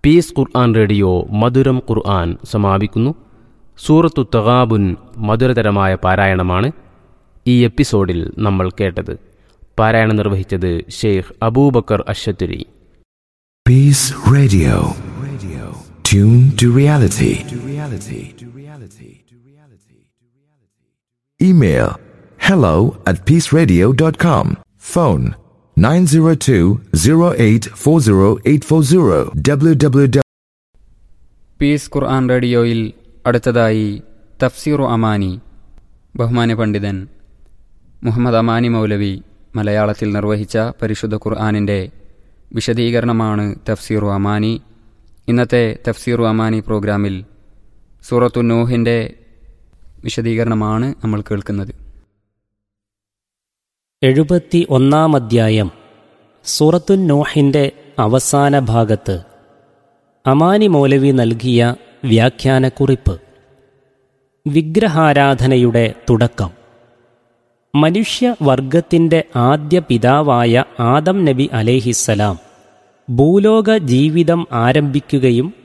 Piece ഖുർആൻ radio മധുരം ഖുർആൻ സമാപിക്കുന്നു സൂറത്തു തഗാബുൻ മധുരതരമായ പാരായണമാണ് ഈ എപ്പിസോഡിൽ നമ്മൾ കേട്ടത് പാരായണം നിർവഹിച്ചത് Sheikh Abubakar Ash-Shatri Peace Radio. Radio. Tune to reality. To reality. To reality. To reality. Email hello at peaceradio.com. Phone 902-0840840 www. Peace Quran റേഡിയോയിൽ അടുത്തതായി തഫ്സീറു അമാനി ബഹുമാന്യ പണ്ഡിതൻ മുഹമ്മദ് അമാനി മൗലവി മലയാളത്തിൽ നിർവഹിച്ച പരിശുദ്ധ ഖുർആാനിൻ്റെ വിശദീകരണമാണ് തഫ്സീറു അമാനി ഇന്നത്തെ തഫ്സീറു അമാനി പ്രോഗ്രാമിൽ സൂറത്തു നൂഹിൻ്റെ വിശദീകരണമാണ് നമ്മൾ കേൾക്കുന്നത് എഴുപത്തി ഒന്നാം അധ്യായം സൂറത്തുൻ നോഹിൻ്റെ അവസാന ഭാഗത്ത് അമാനി മൗലവി നൽകിയ വ്യാഖ്യാനക്കുറിപ്പ് വിഗ്രഹാരാധനയുടെ തുടക്കം മനുഷ്യവർഗത്തിൻ്റെ ആദ്യ പിതാവായ ആദം നബി അലേഹിസ്സലാം ഭൂലോക ജീവിതം ആരംഭിക്കുകയും